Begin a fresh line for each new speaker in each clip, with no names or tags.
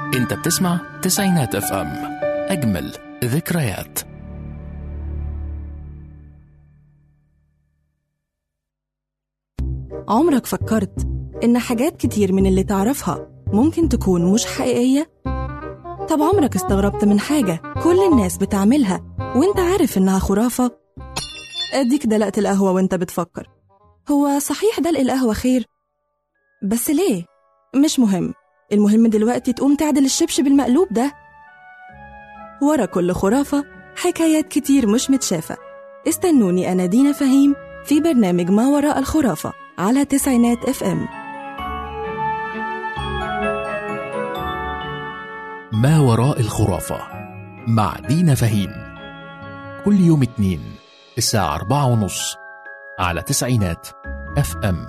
انت بتسمع تسعينات اف ام اجمل ذكريات
عمرك فكرت إن حاجات كتير من اللي تعرفها ممكن تكون مش حقيقية؟ طب عمرك استغربت من حاجة كل الناس بتعملها وانت عارف إنها خرافة؟ أديك دلقت القهوة وانت بتفكر هو صحيح دلق القهوة خير؟ بس ليه؟ مش مهم المهم دلوقتي تقوم تعدل الشبشب المقلوب ده ورا كل خرافة حكايات كتير مش متشافة استنوني أنا دينا فهيم في برنامج ما وراء الخرافة على تسعينات اف ام
ما وراء الخرافة مع دينا فهيم كل يوم اتنين الساعة أربعة ونص على تسعينات اف ام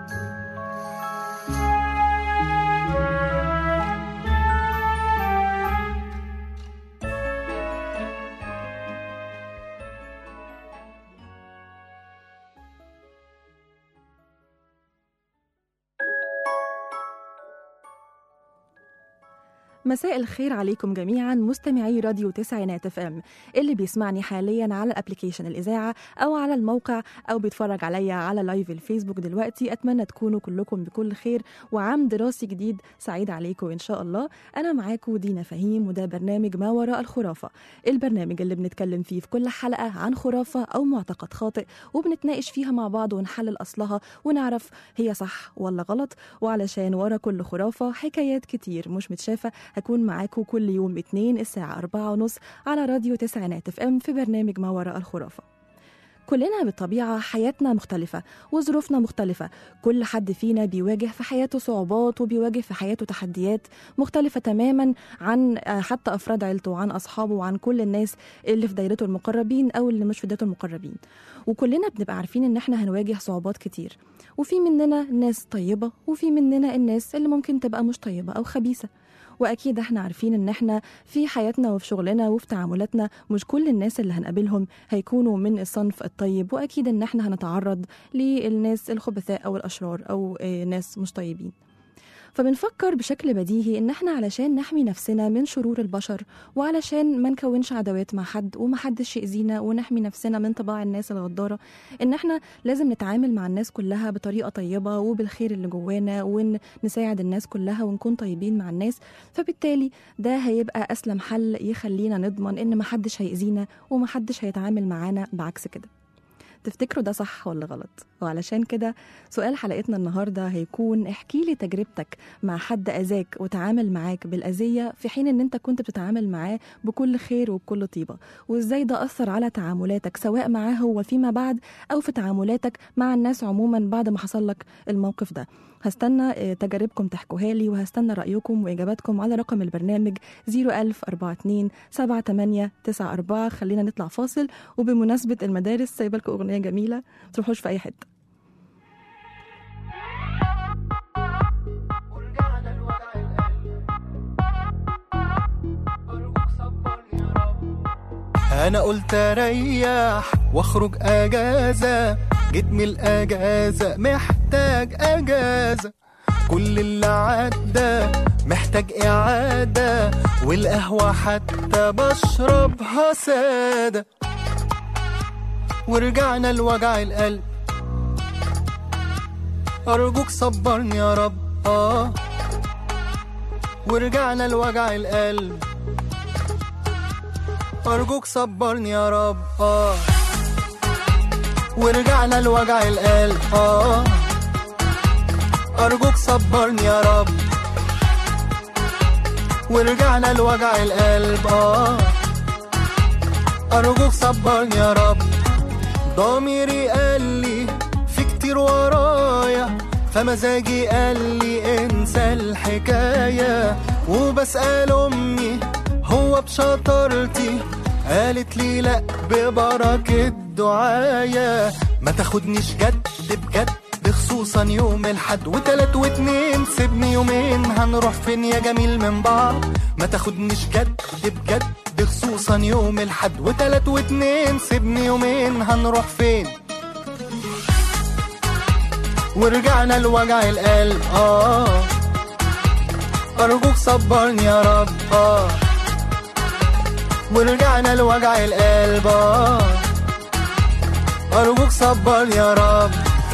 مساء الخير عليكم جميعا مستمعي راديو تسعينات اف ام اللي بيسمعني حاليا على الابلكيشن الاذاعه او على الموقع او بيتفرج عليا على لايف الفيسبوك دلوقتي اتمنى تكونوا كلكم بكل خير وعام دراسي جديد سعيد عليكم ان شاء الله انا معاكم دينا فهيم وده برنامج ما وراء الخرافه البرنامج اللي بنتكلم فيه في كل حلقه عن خرافه او معتقد خاطئ وبنتناقش فيها مع بعض ونحلل اصلها ونعرف هي صح ولا غلط وعلشان ورا كل خرافه حكايات كتير مش متشافه هكون معاكم كل يوم اتنين الساعة أربعة ونص على راديو تسعينات اف ام في برنامج ما وراء الخرافة كلنا بالطبيعة حياتنا مختلفة وظروفنا مختلفة كل حد فينا بيواجه في حياته صعوبات وبيواجه في حياته تحديات مختلفة تماما عن حتى أفراد عيلته وعن أصحابه وعن كل الناس اللي في دايرته المقربين أو اللي مش في دايرته المقربين وكلنا بنبقى عارفين إن احنا هنواجه صعوبات كتير وفي مننا ناس طيبة وفي مننا الناس اللي ممكن تبقى مش طيبة أو خبيثة واكيد احنا عارفين ان احنا في حياتنا وفي شغلنا وفي تعاملاتنا مش كل الناس اللي هنقابلهم هيكونوا من الصنف الطيب واكيد ان احنا هنتعرض للناس الخبثاء او الاشرار او ناس مش طيبين فبنفكر بشكل بديهي ان احنا علشان نحمي نفسنا من شرور البشر وعلشان ما نكونش عداوات مع حد ومحدش يأذينا ونحمي نفسنا من طباع الناس الغدارة ان احنا لازم نتعامل مع الناس كلها بطريقة طيبة وبالخير اللي جوانا ونساعد الناس كلها ونكون طيبين مع الناس فبالتالي ده هيبقى اسلم حل يخلينا نضمن ان محدش هيأذينا ومحدش هيتعامل معانا بعكس كده تفتكروا ده صح ولا غلط وعلشان كده سؤال حلقتنا النهارده هيكون احكي لي تجربتك مع حد اذاك وتعامل معاك بالاذيه في حين ان انت كنت بتتعامل معاه بكل خير وبكل طيبه وازاي ده اثر على تعاملاتك سواء معاه هو فيما بعد او في تعاملاتك مع الناس عموما بعد ما حصل لك الموقف ده هستنى تجاربكم تحكوها لي وهستنى رأيكم وإجاباتكم على رقم البرنامج 01042 7894 خلينا نطلع فاصل وبمناسبة المدارس سايبة لكم أغنية جميلة تروحوش في أي حتة
انا قلت اريح واخرج اجازه جيت من الاجازه محتاج اجازه كل اللي عدى محتاج اعاده والقهوه حتى بشربها ساده ورجعنا لوجع القلب ارجوك صبرني يا رب اه ورجعنا لوجع القلب أرجوك صبرني يا رب آه ورجعنا لوجع القلب آه أرجوك صبرني يا رب ورجعنا لوجع القلب آه أرجوك صبرني يا رب ضميري قال لي في كتير ورايا فمزاجي قال لي انسى الحكاية وبسأل أمي هو بشطارتي قالت لي لا ببركة دعايا ما تاخدنيش جد بجد خصوصا يوم الحد وتلات واتنين سيبني يومين هنروح فين يا جميل من بعض ما تاخدنيش جد بجد خصوصا يوم الحد وتلات واتنين سيبني يومين هنروح فين ورجعنا لوجع القلب اه أرجوك صبرني يا رب آه ورجعنا لوجع القلب آه أرجوك صبرني يا رب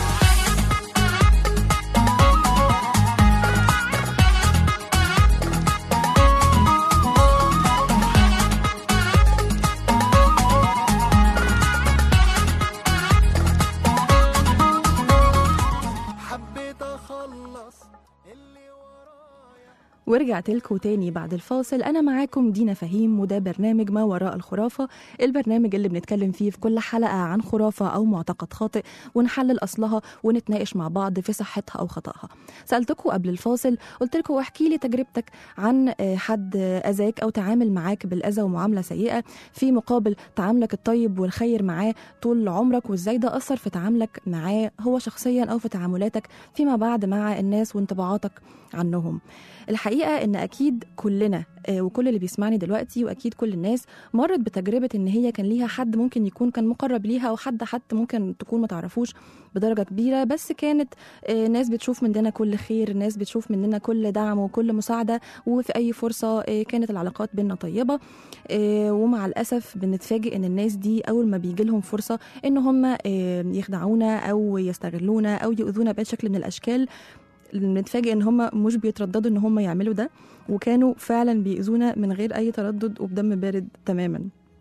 حبيت أخلص اللي ورايا
ورجعت لكم تاني بعد الفاصل أنا معاكم دينا فهيم وده برنامج ما وراء الخرافة البرنامج اللي بنتكلم فيه في كل حلقة عن خرافة أو معتقد خاطئ ونحلل أصلها ونتناقش مع بعض في صحتها أو خطأها سألتكم قبل الفاصل قلت لكم احكي لي تجربتك عن آه، حد آه، أذاك أو تعامل معاك بالأذى ومعاملة سيئة في مقابل تعاملك الطيب والخير معاه طول عمرك وإزاي ده أثر في تعاملك معاه هو شخصيا أو في تعاملاتك فيما بعد مع الناس وانطباعاتك عنهم الحقيقه ان اكيد كلنا آه، وكل اللي بيسمعني دلوقتي واكيد كل الناس مرت بتجربه ان هي كان ليها حد ممكن يكون كان مقرب ليها او حد حتى ممكن تكون ما تعرفوش بدرجه كبيره بس كانت آه، ناس بتشوف مننا كل خير ناس بتشوف مننا كل دعم وكل مساعده وفي اي فرصه آه، كانت العلاقات بينا طيبه آه، ومع الاسف بنتفاجئ ان الناس دي اول ما بيجي لهم فرصه ان هم آه، يخدعونا او يستغلونا او يؤذونا باي شكل من الاشكال بنتفاجئ ان هم مش بيترددوا ان هم يعملوا ده وكانوا فعلا بيأذونا من غير اي تردد وبدم بارد تماما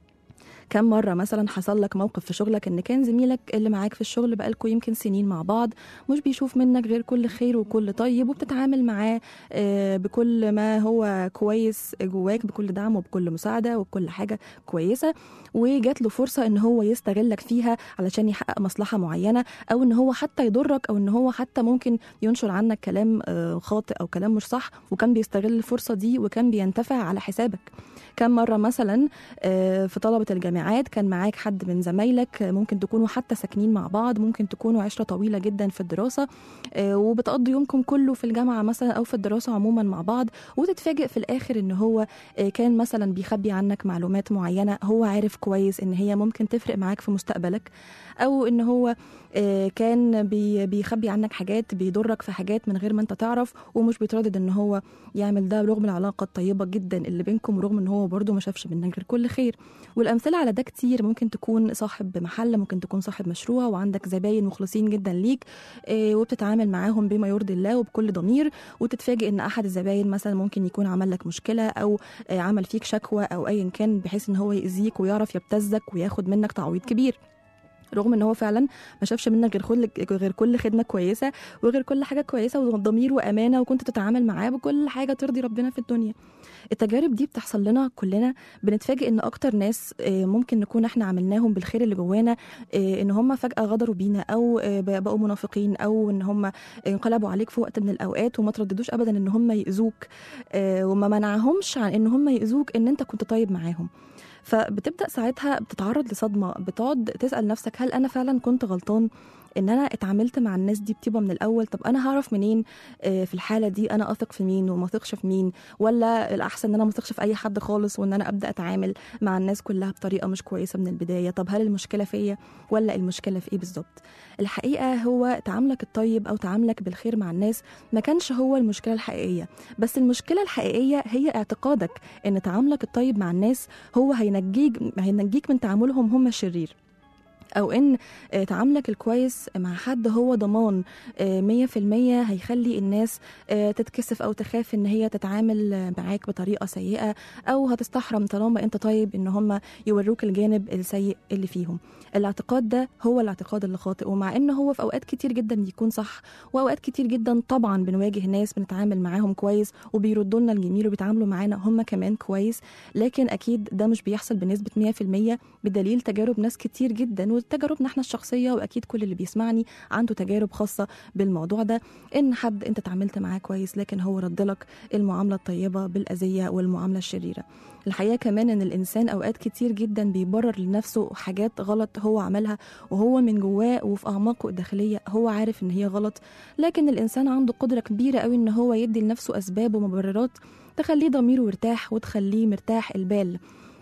كم مرة مثلا حصل لك موقف في شغلك ان كان زميلك اللي معاك في الشغل بقالكوا يمكن سنين مع بعض مش بيشوف منك غير كل خير وكل طيب وبتتعامل معاه آه، بكل ما هو كويس جواك بكل دعم وبكل مساعدة وبكل حاجة كويسة وجات له فرصة ان هو يستغلك فيها علشان يحقق مصلحة معينة او ان هو حتى يضرك او ان هو حتى ممكن ينشر عنك كلام آه، خاطئ او كلام مش صح وكان بيستغل الفرصة دي وكان بينتفع على حسابك كم مرة مثلا آه، في طلبة الجامعات كان معاك حد من زمايلك آه، ممكن تكونوا حتى ساكنين مع بعض ممكن تكونوا عشرة طويلة جدا في الدراسة آه، وبتقضوا يومكم كله في الجامعة مثلا أو في الدراسة عموما مع بعض وتتفاجئ في الآخر إن هو آه، كان مثلا بيخبي عنك معلومات معينة هو عارف كويس إن هي ممكن تفرق معاك في مستقبلك أو إن هو آه، كان بي- بيخبي عنك حاجات بيضرك في حاجات من غير ما انت تعرف ومش بيتردد ان هو يعمل ده رغم العلاقه الطيبه جدا اللي بينكم ورغم ان هو برضه ما شافش منك غير كل خير والامثله على ده كتير ممكن تكون صاحب محل ممكن تكون صاحب مشروع وعندك زباين مخلصين جدا ليك آه، وبتتعامل معاهم بما يرضي الله وبكل ضمير وتتفاجئ ان احد الزباين مثلا ممكن يكون عمل لك مشكله او آه، عمل فيك شكوى او ايا كان بحيث ان هو يأذيك ويعرف يبتزك وياخد منك تعويض كبير رغم ان هو فعلا ما شافش منك غير كل غير كل خدمه كويسه وغير كل حاجه كويسه وضمير وامانه وكنت تتعامل معاه بكل حاجه ترضي ربنا في الدنيا التجارب دي بتحصل لنا كلنا بنتفاجئ ان اكتر ناس آه، ممكن نكون احنا عملناهم بالخير اللي جوانا آه، ان هم فجاه غدروا بينا او آه، بقوا منافقين او ان هم انقلبوا عليك في وقت من الاوقات وما ترددوش ابدا ان هم ياذوك آه، وما منعهمش عن ان هم ياذوك ان انت كنت طيب معاهم فبتبدا ساعتها بتتعرض لصدمه بتقعد تسال نفسك هل انا فعلا كنت غلطان ان انا اتعاملت مع الناس دي بطيبه من الاول طب انا هعرف منين آه، في الحاله دي انا اثق في مين وما اثقش في مين ولا الاحسن ان انا ما اثقش في اي حد خالص وان انا ابدا اتعامل مع الناس كلها بطريقه مش كويسه من البدايه طب هل المشكله فيا ولا المشكله في ايه بالظبط الحقيقه هو تعاملك الطيب او تعاملك بالخير مع الناس ما كانش هو المشكله الحقيقيه بس المشكله الحقيقيه هي اعتقادك ان تعاملك الطيب مع الناس هو هينجيك هينجيك من تعاملهم هم الشرير او ان آه، تعاملك الكويس مع حد هو ضمان آه، مية في المية هيخلي الناس آه، تتكسف او تخاف ان هي تتعامل آه، معاك بطريقة سيئة او هتستحرم طالما انت طيب ان هم يوروك الجانب السيء اللي فيهم الاعتقاد ده هو الاعتقاد اللي خاطئ ومع ان هو في اوقات كتير جدا بيكون صح واوقات كتير جدا طبعا بنواجه ناس بنتعامل معاهم كويس وبيردوا لنا الجميل وبيتعاملوا معانا هم كمان كويس لكن اكيد ده مش بيحصل بنسبة 100% بدليل تجارب ناس كتير جدا وتجاربنا احنا الشخصية واكيد كل اللي بيسمعني عنده تجارب خاصة بالموضوع ده ان حد انت اتعاملت معاه كويس لكن هو رد لك المعاملة الطيبة بالاذية والمعاملة الشريرة الحقيقة كمان ان الانسان اوقات كتير جدا بيبرر لنفسه حاجات غلط هو عملها وهو من جواه وفي اعماقه الداخلية هو عارف ان هي غلط لكن الانسان عنده قدرة كبيرة قوي ان هو يدي لنفسه اسباب ومبررات تخليه ضميره مرتاح وتخليه مرتاح البال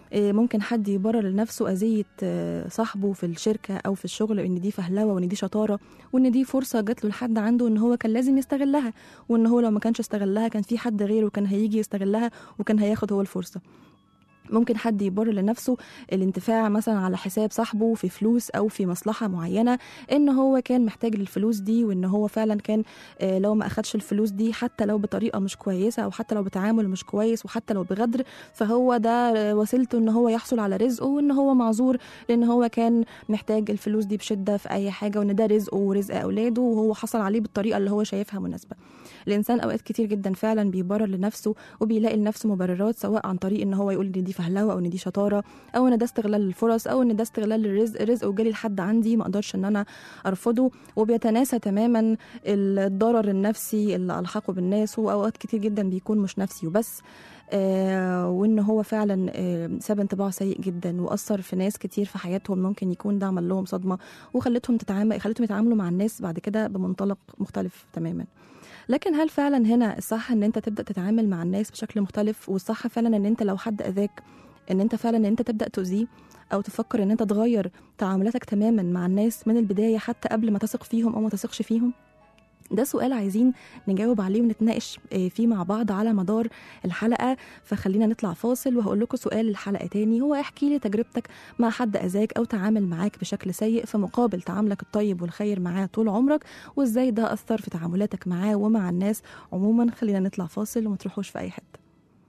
آه، ممكن حد يبرر لنفسه أذية آه، صاحبه في الشركة أو في الشغل إن دي فهلوة وإن دي شطارة وإن دي فرصة جات له لحد عنده إن هو كان لازم يستغلها وإن هو لو ما كانش استغلها كان في حد غيره كان هيجي يستغلها وكان هياخد هو الفرصة ممكن حد يبرر لنفسه الانتفاع مثلا على حساب صاحبه في فلوس او في مصلحه معينه ان هو كان محتاج للفلوس دي وان هو فعلا كان آه، لو ما اخدش الفلوس دي حتى لو بطريقه مش كويسه او حتى لو بتعامل مش كويس وحتى لو بغدر فهو ده آه، وسيلته ان هو يحصل على رزقه وان هو معذور لان هو كان محتاج الفلوس دي بشده في اي حاجه وان ده رزقه ورزق اولاده وهو حصل عليه بالطريقه اللي هو شايفها مناسبه الانسان اوقات كتير جدا فعلا بيبرر لنفسه وبيلاقي لنفسه مبررات سواء عن طريق ان هو يقول ان دي فهلوه او ان دي شطاره او ان ده استغلال للفرص او ان ده استغلال للرزق رزق وجالي لحد عندي ما اقدرش ان انا ارفضه وبيتناسى تماما الضرر النفسي اللي الحقه بالناس واوقات كتير جدا بيكون مش نفسي وبس آه وان هو فعلا آه ساب انطباع سيء جدا واثر في ناس كتير في حياتهم ممكن يكون ده عمل لهم صدمه وخلتهم تتعامل خلتهم يتعاملوا مع الناس بعد كده بمنطلق مختلف تماما لكن هل فعلا هنا الصح ان انت تبدا تتعامل مع الناس بشكل مختلف والصح فعلا ان انت لو حد اذاك ان انت فعلا ان انت تبدا تؤذيه او تفكر ان انت تغير تعاملاتك تماما مع الناس من البدايه حتى قبل ما تثق فيهم او ما تثقش فيهم ده سؤال عايزين نجاوب عليه ونتناقش آه، فيه مع بعض على مدار الحلقة فخلينا نطلع فاصل وهقول لكم سؤال الحلقة تاني هو احكي لي تجربتك مع حد أذاك أو تعامل معاك بشكل سيء في مقابل تعاملك الطيب والخير معاه طول عمرك وازاي ده أثر في تعاملاتك معاه ومع الناس عموما خلينا نطلع فاصل وما تروحوش في أي حتة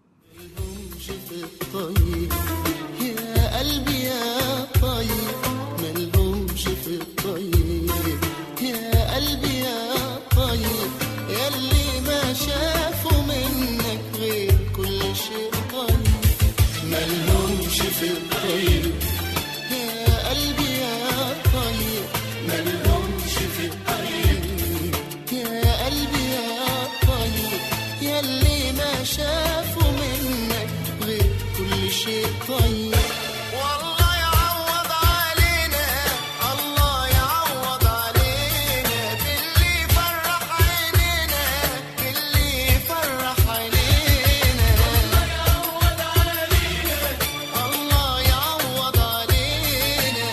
الطيب يا قلبي يا طيب ملهمش في الطيب يا قلبي يا طيب ياللي ما شافوا منك غير كل شيء طيب ملهمش في الطيب يا قلبي يا طيب ملهمش في الطيب يا قلبي يا طيب ياللي ما شافوا منك غير كل شيء طيب والله يعوض علينا الله يعوض علينا باللي فرح عينينا باللي فرح عينينا الله يعوض علينا الله يعوض علينا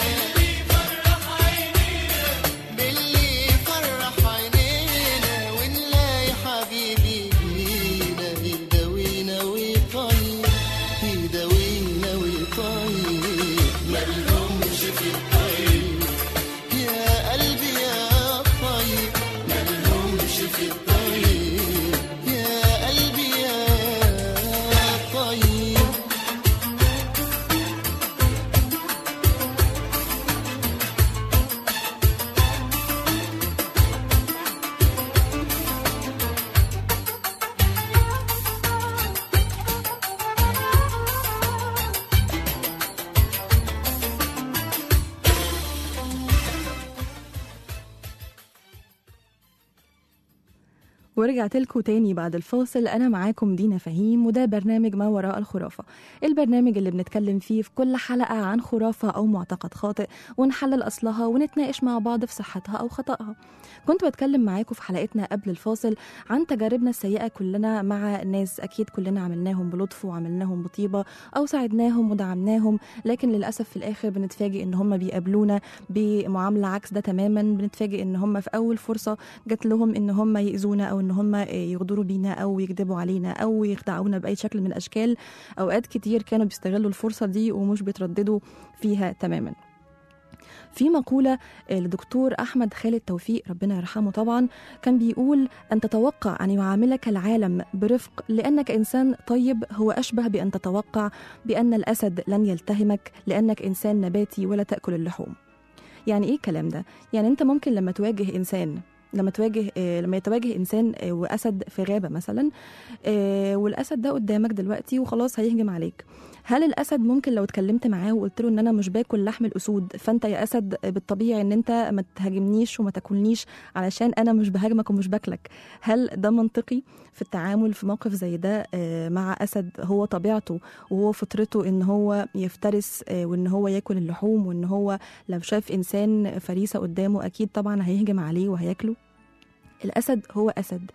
باللي فرح عينينا ونلاقي حبيبي لينا يداوينا ويطيب يداوينا ويطيب ملهمش في الطيب يا قلبي يا طيب ملهمش في الطيب يا قلبي يا طيب
ورجعت لكم تاني بعد الفاصل أنا معاكم دينا فهيم وده برنامج ما وراء الخرافة البرنامج اللي بنتكلم فيه في كل حلقة عن خرافة أو معتقد خاطئ ونحلل أصلها ونتناقش مع بعض في صحتها أو خطأها كنت بتكلم معاكم في حلقتنا قبل الفاصل عن تجاربنا السيئة كلنا مع ناس أكيد كلنا عملناهم بلطف وعملناهم بطيبة أو ساعدناهم ودعمناهم لكن للأسف في الآخر بنتفاجئ إن هم بيقابلونا بمعاملة عكس ده تماما بنتفاجئ إن هم في أول فرصة جات لهم إن هم يأذونا أو إن هم يغدروا بينا أو يكذبوا علينا أو يخدعونا بأي شكل من الأشكال أوقات كتير كانوا بيستغلوا الفرصة دي ومش بيترددوا فيها تماما في مقولة لدكتور أحمد خالد توفيق ربنا يرحمه طبعا كان بيقول أن تتوقع أن يعاملك العالم برفق لأنك إنسان طيب هو أشبه بأن تتوقع بأن الأسد لن يلتهمك لأنك إنسان نباتي ولا تأكل اللحوم يعني إيه الكلام ده؟ يعني أنت ممكن لما تواجه إنسان لما تواجه آه، لما يتواجه انسان آه، واسد في غابه مثلا آه، والاسد ده قدامك دلوقتي وخلاص هيهجم عليك هل الاسد ممكن لو اتكلمت معاه وقلت له ان انا مش باكل لحم الاسود فانت يا اسد بالطبيعي ان انت ما تهاجمنيش وما تاكلنيش علشان انا مش بهاجمك ومش باكلك هل ده منطقي في التعامل في موقف زي ده آه، مع اسد هو طبيعته وهو فطرته ان هو يفترس آه، وان هو ياكل اللحوم وان هو لو شاف انسان فريسه قدامه اكيد طبعا هيهجم عليه وهياكله الاسد هو اسد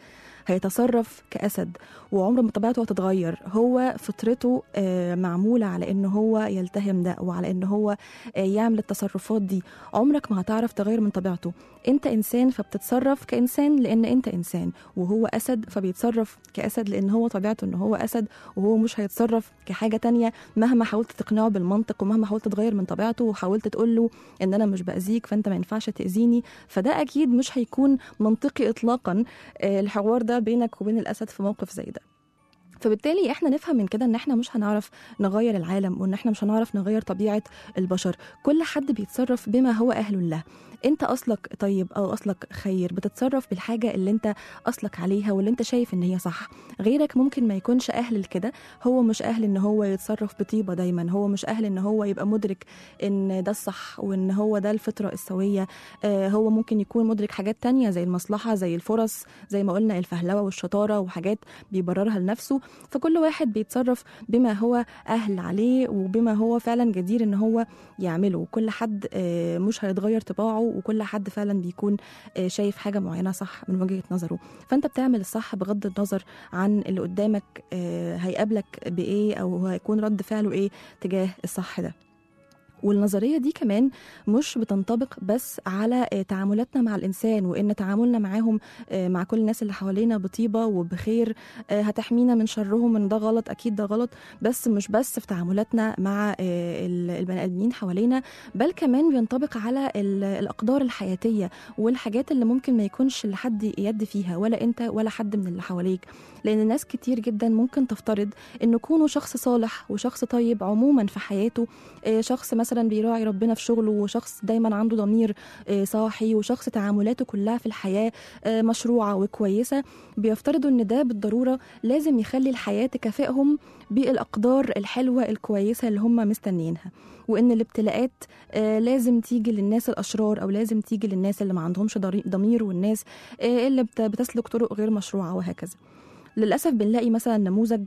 هيتصرف كأسد وعمر ما طبيعته هتتغير هو فطرته آه، معمولة على إن هو يلتهم ده وعلى إن هو آه، يعمل التصرفات دي عمرك ما هتعرف تغير من طبيعته انت انسان فبتتصرف كانسان لان انت انسان وهو اسد فبيتصرف كاسد لان هو طبيعته ان هو اسد وهو مش هيتصرف كحاجه تانية مهما حاولت تقنعه بالمنطق ومهما حاولت تغير من طبيعته وحاولت تقول له ان انا مش باذيك فانت ما ينفعش تاذيني فده اكيد مش هيكون منطقي اطلاقا آه، الحوار ده بينك وبين الاسد في موقف زي ده فبالتالي احنا نفهم من كده ان احنا مش هنعرف نغير العالم وان احنا مش هنعرف نغير طبيعه البشر كل حد بيتصرف بما هو اهل له انت اصلك طيب او اصلك خير بتتصرف بالحاجه اللي انت اصلك عليها واللي انت شايف ان هي صح غيرك ممكن ما يكونش اهل لكده هو مش اهل ان هو يتصرف بطيبه دايما هو مش اهل ان هو يبقى مدرك ان ده الصح وان هو ده الفطره السويه آه هو ممكن يكون مدرك حاجات تانية زي المصلحه زي الفرص زي ما قلنا الفهلوه والشطاره وحاجات بيبررها لنفسه فكل واحد بيتصرف بما هو اهل عليه وبما هو فعلا جدير ان هو يعمله كل حد آه، مش هيتغير طباعه وكل حد فعلا بيكون آه، شايف حاجه معينه صح من وجهه نظره فانت بتعمل الصح بغض النظر عن اللي قدامك آه، هيقابلك بايه او هيكون رد فعله ايه تجاه الصح ده والنظريه دي كمان مش بتنطبق بس على آه، تعاملاتنا مع الانسان وان تعاملنا معاهم آه، مع كل الناس اللي حوالينا بطيبه وبخير آه، هتحمينا من شرهم ان ده غلط اكيد ده غلط بس مش بس في تعاملاتنا مع آه، ال- البني ادمين حوالينا بل كمان بينطبق على ال- الاقدار الحياتيه والحاجات اللي ممكن ما يكونش لحد يد فيها ولا انت ولا حد من اللي حواليك لان ناس كتير جدا ممكن تفترض ان كونه شخص صالح وشخص طيب عموما في حياته آه، شخص مثلا بيراعي ربنا في شغله وشخص دايما عنده ضمير آه، صاحي وشخص تعاملاته كلها في الحياه آه، مشروعه وكويسه بيفترضوا ان ده بالضروره لازم يخلي الحياه تكافئهم بالاقدار الحلوه الكويسه اللي هم مستنيينها وان الابتلاءات آه، لازم تيجي للناس الاشرار او لازم تيجي للناس اللي ما عندهمش ضري- ضمير والناس آه، اللي بت- بتسلك طرق غير مشروعه وهكذا للاسف بنلاقي مثلا نموذج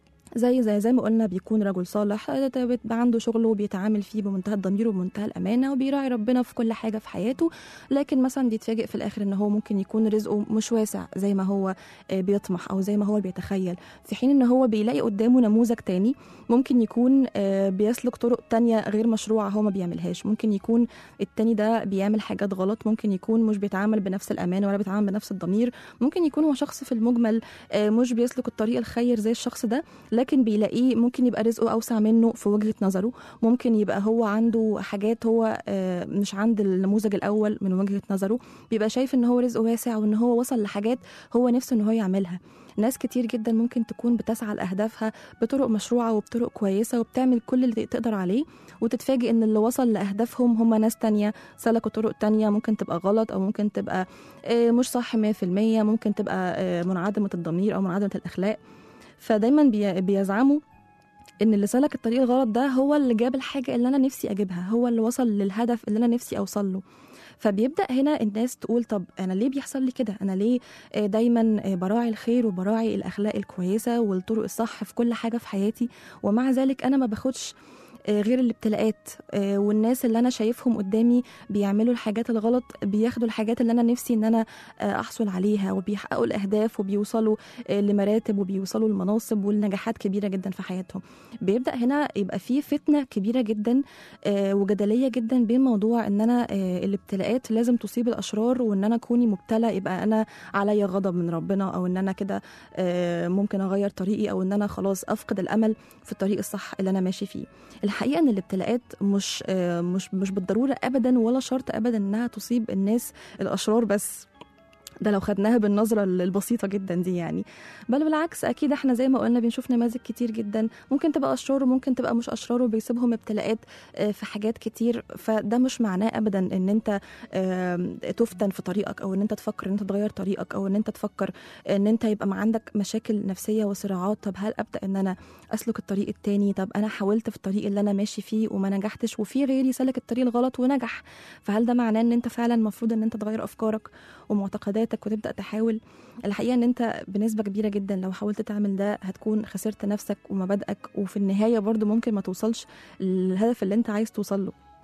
زي زي زي ما قلنا بيكون رجل صالح آه، ده بيبقى عنده شغله وبيتعامل فيه بمنتهى الضمير وبمنتهى الامانه وبيراعي ربنا في كل حاجه في حياته لكن مثلا بيتفاجئ في الاخر ان هو ممكن يكون رزقه مش واسع زي ما هو آه، بيطمح او زي ما هو بيتخيل في حين ان هو بيلاقي قدامه نموذج تاني ممكن يكون آه، بيسلك طرق تانية غير مشروعة هو ما بيعملهاش ممكن يكون التاني ده بيعمل حاجات غلط ممكن يكون مش بيتعامل بنفس الأمانة ولا بيتعامل بنفس الضمير ممكن يكون هو شخص في المجمل آه، مش بيسلك الطريق الخير زي الشخص ده لكن بيلاقيه ممكن يبقى رزقه أوسع منه في وجهة نظره ممكن يبقى هو عنده حاجات هو آه، مش عند النموذج الأول من وجهة نظره بيبقى شايف ان هو رزقه واسع وان هو وصل لحاجات هو نفسه ان هو يعملها ناس كتير جدا ممكن تكون بتسعى لأهدافها بطرق مشروعة وبطرق كويسة وبتعمل كل اللي تقدر عليه وتتفاجئ ان اللي وصل لأهدافهم هم ناس تانية سلكوا طرق تانية ممكن تبقى غلط أو ممكن تبقى آه، مش صح 100% ممكن تبقى آه، منعدمة الضمير أو منعدمة الأخلاق فدايما بي- بيزعموا ان اللي سلك الطريق الغلط ده هو اللي جاب الحاجه اللي انا نفسي اجيبها هو اللي وصل للهدف اللي انا نفسي اوصل له فبيبدا هنا الناس تقول طب انا ليه بيحصل لي كده انا ليه آه، دايما آه، براعي الخير وبراعي الاخلاق الكويسه والطرق الصح في كل حاجه في حياتي ومع ذلك انا ما باخدش آه، غير الابتلاءات آه، والناس اللي انا شايفهم قدامي بيعملوا الحاجات الغلط بياخدوا الحاجات اللي انا نفسي ان انا آه، احصل عليها وبيحققوا الاهداف وبيوصلوا آه، لمراتب وبيوصلوا لمناصب ولنجاحات كبيره جدا في حياتهم بيبدا هنا يبقى في فتنه كبيره جدا آه، وجدليه جدا بين موضوع ان انا آه، الابتلاءات لازم تصيب الاشرار وان انا كوني مبتلى يبقى انا عليا غضب من ربنا او ان انا كده آه، ممكن اغير طريقي او ان انا خلاص افقد الامل في الطريق الصح اللي انا ماشي فيه الحقيقه ان الابتلاءات مش آه، مش مش بالضروره ابدا ولا شرط ابدا انها تصيب الناس الاشرار بس ده لو خدناها بالنظرة البسيطة جدا دي يعني بل بالعكس أكيد احنا زي ما قلنا بنشوف نماذج كتير جدا ممكن تبقى أشرار وممكن تبقى مش أشرار وبيسيبهم ابتلاءات آه، في حاجات كتير فده مش معناه أبدا إن أنت آم، تفتن في طريقك أو إن أنت تفكر إن أنت تغير طريقك أو إن أنت تفكر إن أنت يبقى ما عندك مشاكل نفسية وصراعات طب هل أبدأ إن أنا أسلك الطريق التاني طب أنا حاولت في الطريق اللي أنا ماشي فيه وما نجحتش وفي غيري سلك الطريق الغلط ونجح فهل ده معناه إن أنت فعلا المفروض إن أنت تغير أفكارك ومعتقداتك وتبدا تحاول الحقيقه ان انت بنسبه كبيره جدا لو حاولت تعمل ده هتكون خسرت نفسك ومبادئك وفي النهايه برضو ممكن ما توصلش للهدف اللي انت عايز توصل له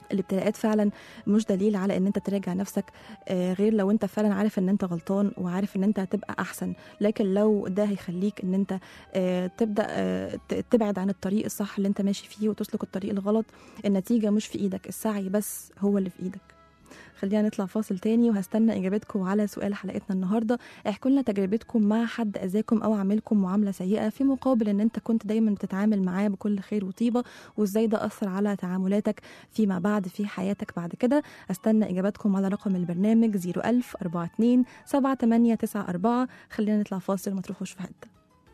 الابتلاءات فعلا مش دليل على ان انت تراجع نفسك آه، غير لو انت فعلا عارف ان انت غلطان وعارف ان انت هتبقى احسن لكن لو ده هيخليك ان انت آه، تبدا آه، ت- تبعد عن الطريق الصح اللي انت ماشي فيه وتسلك الطريق الغلط النتيجه مش في ايدك السعي بس هو اللي في ايدك خلينا نطلع فاصل تاني وهستنى اجابتكم على سؤال حلقتنا النهارده احكوا لنا تجربتكم مع حد اذاكم او عاملكم معامله سيئه في مقابل ان انت كنت دايما بتتعامل معاه بكل خير وطيبه وازاي ده اثر على تعاملاتك فيما بعد في حياتك بعد كده استنى اجاباتكم على رقم البرنامج 01000 42 7894 خلينا نطلع فاصل وما تروحوش في حته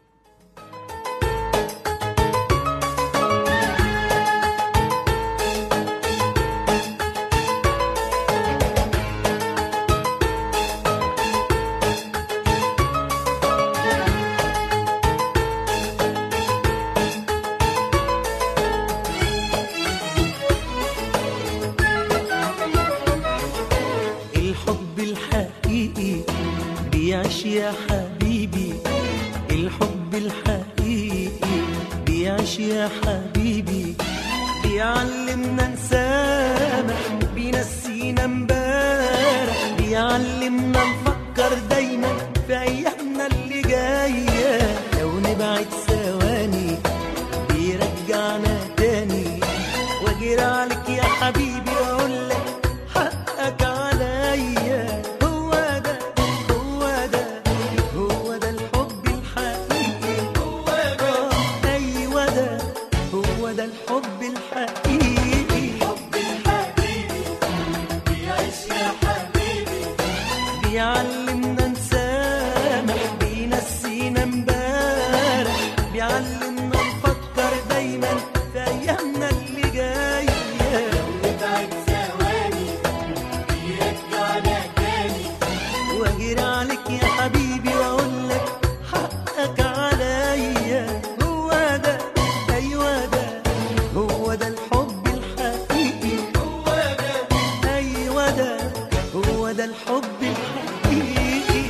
الحب الحقيقي بيعيش يا حبيبي الحب الحقيقي بيعيش يا حبيبي بيعلمنا نسامح بينسينا امبارح بيعلمنا نفكر دايما في ايامنا اللي جايه لو نبعد ثواني بيرجعنا تاني واجري عليك يا حبيبي واقول لك حقك عليا هو ده هو ده هو ده الحب الحقيقي هو ده ايوه ده هو ده الحب الحقيقي الحب الحقيقي بيعيش يا حبيبي بيعلمنا نسامح بينسينا امبارح بيعلمنا نفكر دايما في ايامنا اللي جايه نبعد ثواني بيرجعنا تاني واجري عليك يا حبيبي واقول لك حقك عليا هو ده ايوه ده هو ده الحب الحقيقي هو ده ايوه ده هو ده الحب الحقيقي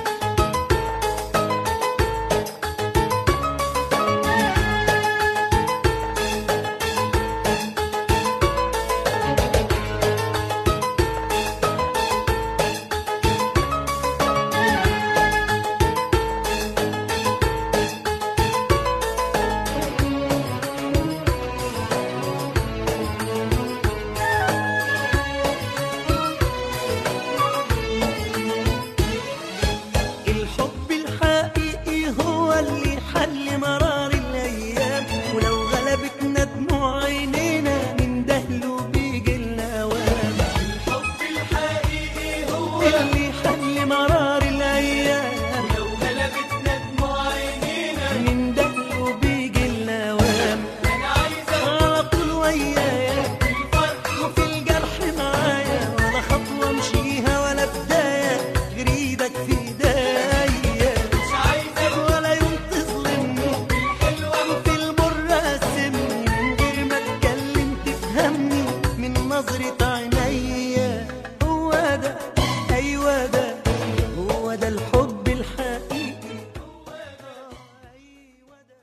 الحب الحقيقي هو اللي حل مرار الايام ولو غلبتنا دموع عينينا من دهله بيجي الاوام الحب الحقيقي هو اللي حل مرار الايام ولو غلبتنا دموع عينينا من دهله بيجي الاوام انا عايز على طول ويايا في الفرح وفي الجرح معايا ولا خطوه امشيها ولا بدايه غير ايدك في ايديا مش عايزك ولا يوم تظلمني بالحلوه وفي المر قسمني من غير ما اتكلم تفهمني من نظرة عينيا هو ده ايوه ده هو ده الحب الحقيقي هو ده ايوه ده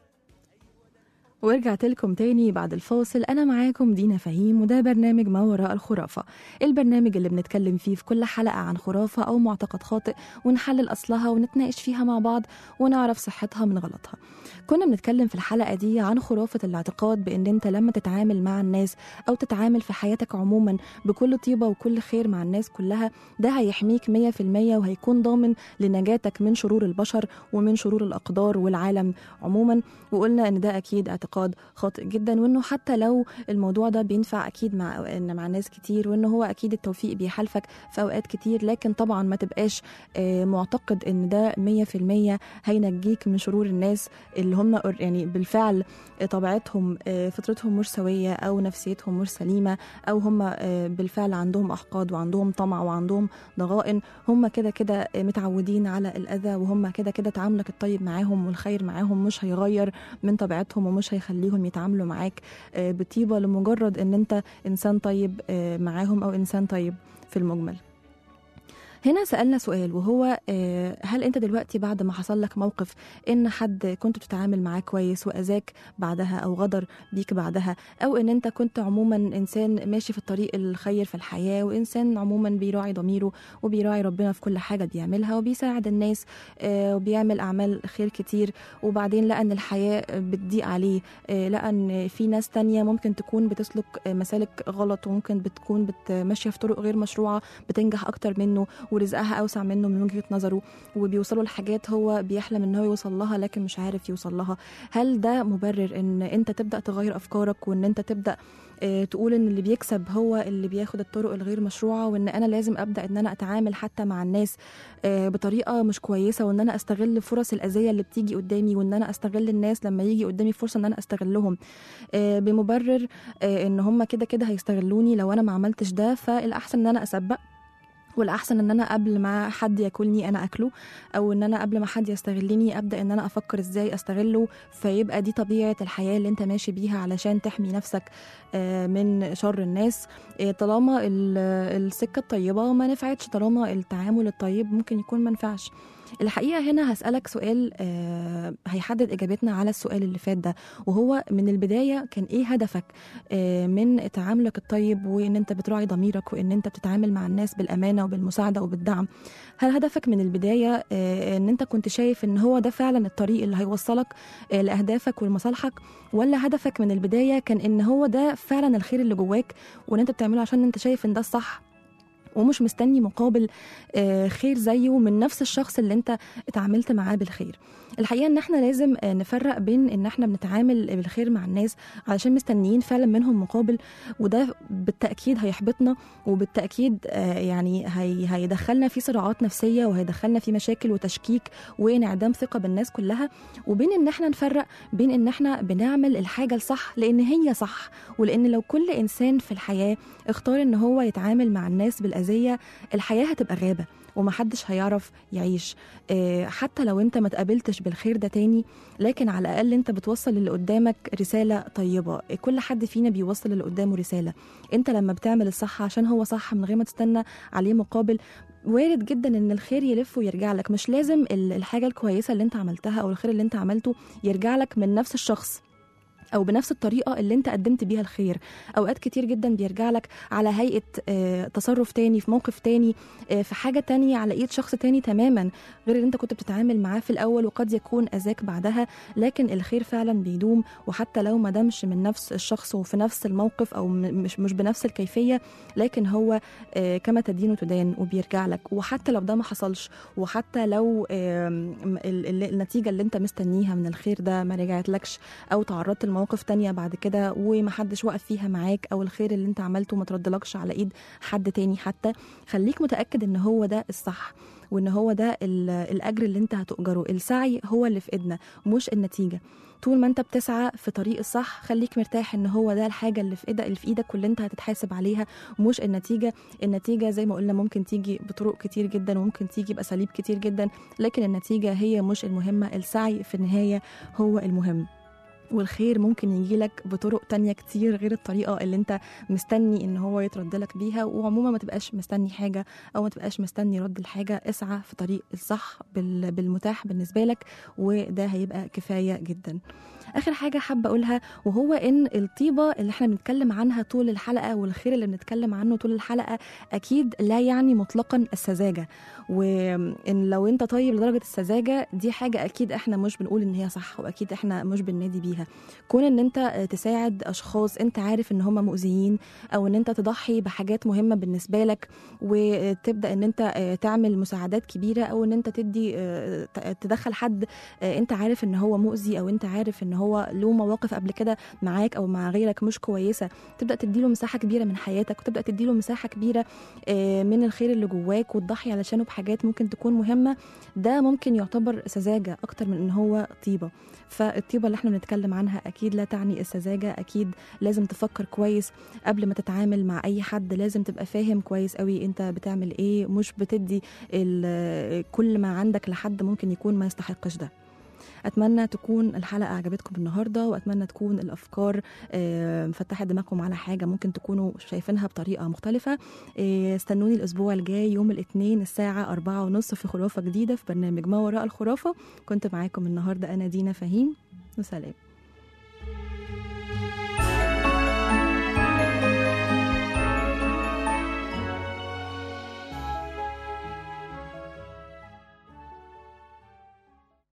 ورجعت لكم تاني بعد الفاصل أنا معاكم دينا فهيم وده برنامج ما وراء الخرافة البرنامج اللي بنتكلم فيه في كل حلقة عن خرافة أو معتقد خاطئ ونحلل أصلها ونتناقش فيها مع بعض ونعرف صحتها من غلطها كنا بنتكلم في الحلقة دي عن خرافة الاعتقاد بأن أنت لما تتعامل مع الناس أو تتعامل في حياتك عموما بكل طيبة وكل خير مع الناس كلها ده هيحميك 100% وهيكون ضامن لنجاتك من شرور البشر ومن شرور الأقدار والعالم عموما وقلنا ان ده اكيد اعتقاد خاطئ جدا وانه حتى لو الموضوع ده بينفع اكيد مع ان مع ناس كتير وانه هو اكيد التوفيق بيحالفك في اوقات كتير لكن طبعا ما تبقاش آه، معتقد ان ده 100% هينجيك من شرور الناس اللي هم أور- يعني بالفعل آه، طبيعتهم آه، فطرتهم مش سويه او نفسيتهم مش سليمه او هم آه، بالفعل عندهم احقاد وعندهم طمع وعندهم ضغائن هم كده كده آه، متعودين على الاذى وهم كده كده تعاملك الطيب معاهم والخير معاهم مش هيغير من طبيعتهم ومش هيخليهم يتعاملوا معاك آه، بطيبه لمجرد ان انت انسان طيب آه، معاهم او انسان طيب في المجمل هنا سألنا سؤال وهو آه، هل انت دلوقتي بعد ما حصل لك موقف ان حد كنت بتتعامل معاه كويس واذاك بعدها او غدر بيك بعدها او ان انت كنت عموما انسان ماشي في الطريق الخير في الحياه وانسان عموما بيراعي ضميره وبيراعي ربنا في كل حاجه بيعملها وبيساعد الناس آه، وبيعمل اعمال خير كتير وبعدين لقى ان الحياه بتضيق عليه آه، لقى ان في ناس تانية ممكن تكون بتسلك آه، مسالك غلط وممكن بتكون بت- ماشيه في طرق غير مشروعه بتنجح اكتر منه ورزقها اوسع منه من وجهه نظره وبيوصلوا لحاجات هو بيحلم ان هو يوصل لها لكن مش عارف يوصل لها هل ده مبرر ان انت تبدا تغير افكارك وان انت تبدا آه، تقول ان اللي بيكسب هو اللي بياخد الطرق الغير مشروعه وان انا لازم ابدا ان انا اتعامل حتى مع الناس آه، بطريقه مش كويسه وان انا استغل فرص الاذيه اللي بتيجي قدامي وان انا استغل الناس لما يجي قدامي فرصه ان انا استغلهم آه، بمبرر آه، ان هم كده كده هيستغلوني لو انا ما عملتش ده فالاحسن ان انا اسبق والاحسن ان انا قبل ما حد ياكلني انا اكله او ان انا قبل ما حد يستغلني ابدا ان انا افكر ازاي استغله فيبقى دي طبيعه الحياه اللي انت ماشي بيها علشان تحمي نفسك آه، من شر الناس آه، طالما ال- السكه الطيبه ما نفعتش طالما التعامل الطيب ممكن يكون ما نفعش الحقيقه هنا هسالك سؤال آه، هيحدد اجابتنا على السؤال اللي فات ده وهو من البدايه كان ايه هدفك آه، من تعاملك الطيب وان انت بتراعي ضميرك وان انت بتتعامل مع الناس بالامانه وبالمساعده وبالدعم هل هدفك من البدايه آه، ان انت كنت شايف ان هو ده فعلا الطريق اللي هيوصلك آه، لاهدافك ولمصالحك ولا هدفك من البدايه كان ان هو ده فعلا الخير اللي جواك وان انت بتعمله عشان انت شايف ان ده الصح ومش مستني مقابل آه، خير زيه من نفس الشخص اللي انت اتعاملت معاه بالخير الحقيقه ان احنا لازم آه، نفرق بين ان احنا بنتعامل بالخير مع الناس علشان مستنيين فعلا منهم مقابل وده بالتاكيد هيحبطنا وبالتاكيد آه، يعني هي هيدخلنا في صراعات نفسيه وهيدخلنا في مشاكل وتشكيك وانعدام ثقه بالناس كلها وبين ان احنا نفرق بين ان احنا بنعمل الحاجه الصح لان هي صح ولان لو كل انسان في الحياه اختار ان هو يتعامل مع الناس بالاذيه الحياه هتبقى غابه ومحدش هيعرف يعيش آه، حتى لو انت ما تقابلتش بالخير ده تاني لكن على الاقل انت بتوصل للي قدامك رساله طيبه كل حد فينا بيوصل للي قدامه رساله انت لما بتعمل الصح عشان هو صح من غير ما تستنى عليه مقابل وارد جدا ان الخير يلف ويرجع لك مش لازم ال- الحاجه الكويسه اللي انت عملتها او الخير اللي انت عملته يرجع لك من نفس الشخص او بنفس الطريقه اللي انت قدمت بيها الخير اوقات كتير جدا بيرجع لك على هيئه آه، تصرف تاني في موقف تاني آه، في حاجه تانية على ايد شخص تاني تماما غير اللي انت كنت بتتعامل معاه في الاول وقد يكون اذاك بعدها لكن الخير فعلا بيدوم وحتى لو ما دامش من نفس الشخص وفي نفس الموقف او م- مش مش بنفس الكيفيه لكن هو آه، كما تدين تدان وبيرجع لك وحتى لو ده ما حصلش وحتى لو آم، ال- ال- النتيجه اللي انت مستنيها من الخير ده ما رجعتلكش او تعرضت لمواقف تانية بعد كده ومحدش وقف فيها معاك او الخير اللي انت عملته ما تردلكش على ايد حد تاني حتى خليك متاكد ان هو ده الصح وان هو ده ال- الاجر اللي انت هتؤجره السعي هو اللي في ايدنا مش النتيجه طول ما انت بتسعى في طريق الصح خليك مرتاح ان هو ده الحاجه اللي في ايدك اللي في ايدك واللي انت هتتحاسب عليها مش النتيجه النتيجه زي ما قلنا ممكن تيجي بطرق كتير جدا وممكن تيجي باساليب كتير جدا لكن النتيجه هي مش المهمه السعي في النهايه هو المهم والخير ممكن يجيلك بطرق تانية كتير غير الطريقة اللي انت مستني ان هو يترد لك بيها وعموما ما تبقاش مستني حاجة او ما تبقاش مستني رد الحاجة اسعى في طريق الصح بال- بالمتاح بالنسبة لك وده هيبقى كفاية جدا اخر حاجة حابة اقولها وهو ان الطيبة اللي احنا بنتكلم عنها طول الحلقة والخير اللي بنتكلم عنه طول الحلقة اكيد لا يعني مطلقا السذاجة وان لو انت طيب لدرجة السذاجة دي حاجة اكيد احنا مش بنقول ان هي صح واكيد احنا مش بننادي بيها كون ان انت تساعد اشخاص انت عارف ان هم مؤذيين او ان انت تضحي بحاجات مهمه بالنسبه لك وتبدا ان انت تعمل مساعدات كبيره او ان انت تدي تدخل حد انت عارف ان هو مؤذي او انت عارف ان هو له مواقف قبل كده معاك او مع غيرك مش كويسه تبدا تديله مساحه كبيره من حياتك وتبدا تديله مساحه كبيره من الخير اللي جواك وتضحي علشانه بحاجات ممكن تكون مهمه ده ممكن يعتبر سذاجه اكتر من ان هو طيبه فالطيبه اللي احنا بنتكلم عنها اكيد لا تعني السذاجه اكيد لازم تفكر كويس قبل ما تتعامل مع اي حد لازم تبقى فاهم كويس قوي انت بتعمل ايه مش بتدي كل ما عندك لحد ممكن يكون ما يستحقش ده اتمنى تكون الحلقه عجبتكم النهارده واتمنى تكون الافكار آه، فتحت دماغكم على حاجه ممكن تكونوا شايفينها بطريقه مختلفه آه، استنوني الاسبوع الجاي يوم الاثنين الساعه أربعة ونص في خرافه جديده في برنامج ما وراء الخرافه كنت معاكم النهارده انا دينا فهيم وسلام